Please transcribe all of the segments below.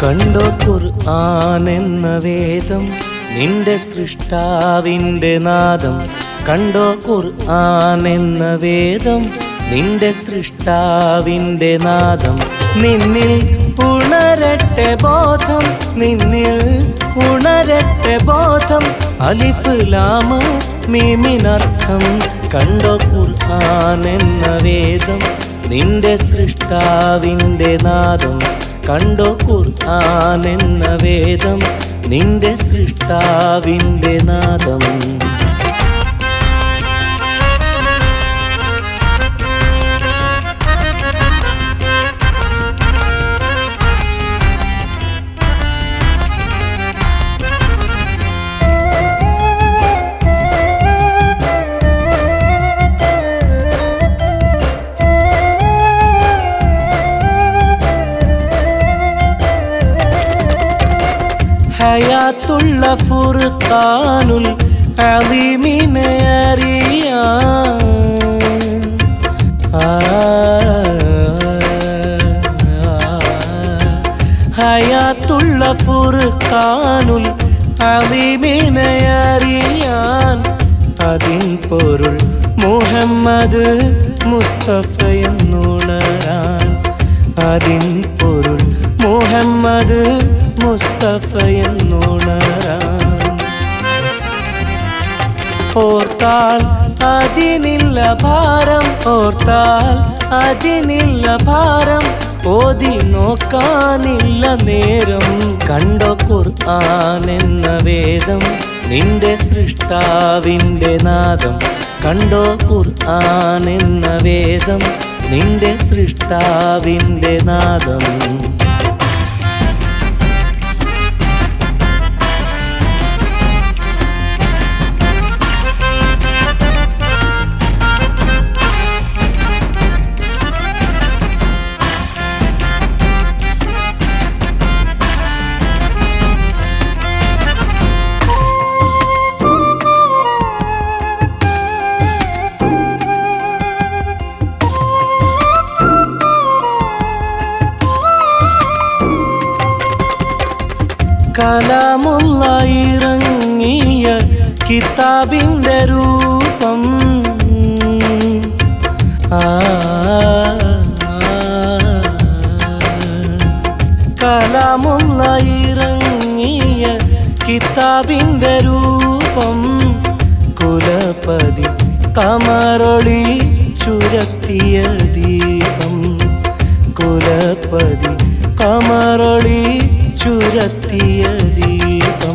കണ്ടോ ഖുർആൻ എന്ന വേദം നിന്റെ സൃഷ്ടാവിൻ്റെ നാദം കണ്ടോ ഖുർആൻ എന്ന വേദം നിന്റെ സൃഷ്ടാവിൻ്റെ നാദം നിന്നിൽ ഉണരട്ടെ ബോധം നിന്നിൽ ഉണരട്ടെ ബോധം അലിഫ് ലാമ മീമിനർത്ഥം കണ്ടോ ഖുർആൻ എന്ന വേദം നിന്റെ സൃഷ്ടാവിൻ്റെ നാദം കണ്ടോ ഖുർആൻ എന്ന വേദം നിന്റെ സൃഷ്ടാവിൻ്റെ നാദം ഹയാത്തുള്ള ഫുർഖാനുൽ അലീമിനെ അറിയാൻ ആ, ഹയാത്തുള്ള ഫുർഖാനുൽ അലീമിനെ അറിയാൻ അതിൻ പൊരുൾ മുഹമ്മദ് മുസ്തഫയെന്നുണരാൻ അതിൻ പൊരുൾ മുഹമ്മദ് മുസ്തഫയെന്നുണരാൻ ഓർത്താൽ അതിനില്ല ഭാരം ഓർത്താൽ അതിനില്ല ഭാരം ഓതി നോക്കാനില്ല നേരം കണ്ടോ ഖുർആൻ എന്ന വേദം നിന്റെ സൃഷ്ടാവിൻ്റെ നാദം കണ്ടോ ഖുർആൻ എന്ന വേദം നിന്റെ സൃഷ്ടാവിൻ്റെ നാദം കലാമുള്ള ഇറങ്ങിയ കിതാബിൻ്റെ രൂപം ആ, കലാമുള്ള ഇറങ്ങിയ കിതാബിൻ്റെ രൂപം കുലപതി കമറൊളി ചുരത്തിയ ദീപം കുലപതി കമറൊളി ചുരത്തിയ ദീപം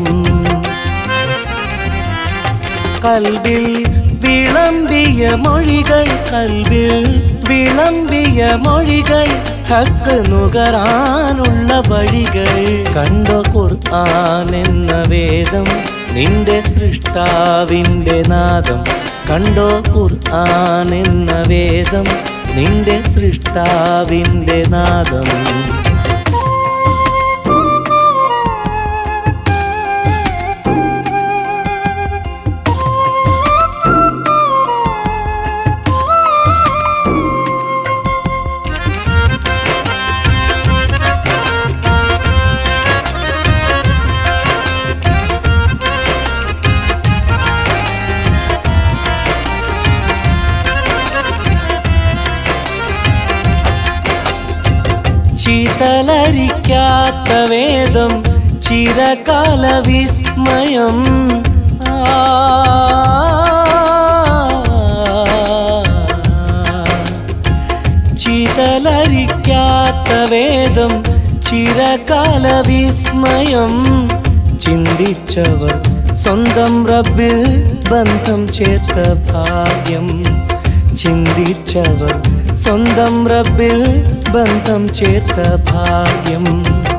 കൽവിൽ വിളമ്പിയ മൊഴികൾ കൽവിൽ വിളമ്പിയ മൊഴികൾ ഹക്ക് നുകരാനുള്ള വഴികൾ കണ്ടോ ഖുർആൻ എന്ന വേദം നിന്റെ സൃഷ്ടാവിൻ്റെ നാദം കണ്ടോ ഖുർആൻ എന്ന വേദം നിന്റെ സൃഷ്ടാവിൻ്റെ നാദം ചിതലരിക്കാത്ത വേദം ചിരകാല വിസ്മയം ആ. ചിതലരിക്കാത്ത വേദം ചിരകാല വിസ്മയം ചിന്തിച്ചവർ സ്വന്തം റബ്ബിൽ ബന്ധം ചേർത്ത ഭാഗ്യം ചിന്തിച്ചവർ സ്വന്തം റബ്ബിൽ ബന്ധം ചേർത്ത ഭാഗ്യം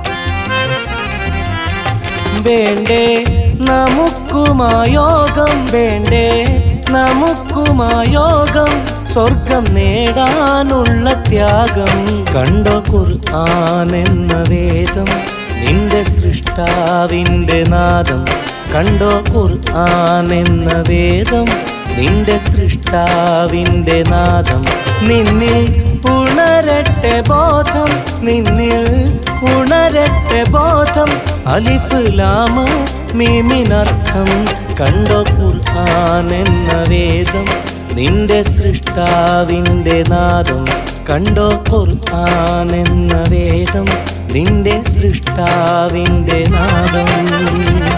വേണ്ടേ നമുക്കുമായോഗം വേണ്ടേ നമുക്കുമായോഗം സ്വർഗം നേടാനുള്ള ത്യാഗം കണ്ടോ ഖുർആൻ എന്ന വേദം നിന്റെ സൃഷ്ടാവിൻ്റെ നാദം കണ്ടോ ഖുർആൻ എന്ന വേദം നിന്റെ സൃഷ്ടാവിൻ്റെ നാദം നിന്നിൽ ഉണരട്ടെ ബോധം നിന്നിൽ ഉണരട്ടെ ബോധം അലിഫ് ലാമ മീമിനർത്ഥം കണ്ടോ ഖുർആൻ എന്ന വേദം നിന്റെ സൃഷ്ടാവിൻ്റെ നാദം കണ്ടോ ഖുർആൻ എന്ന വേദം നിന്റെ സൃഷ്ടാവിൻ്റെ നാദം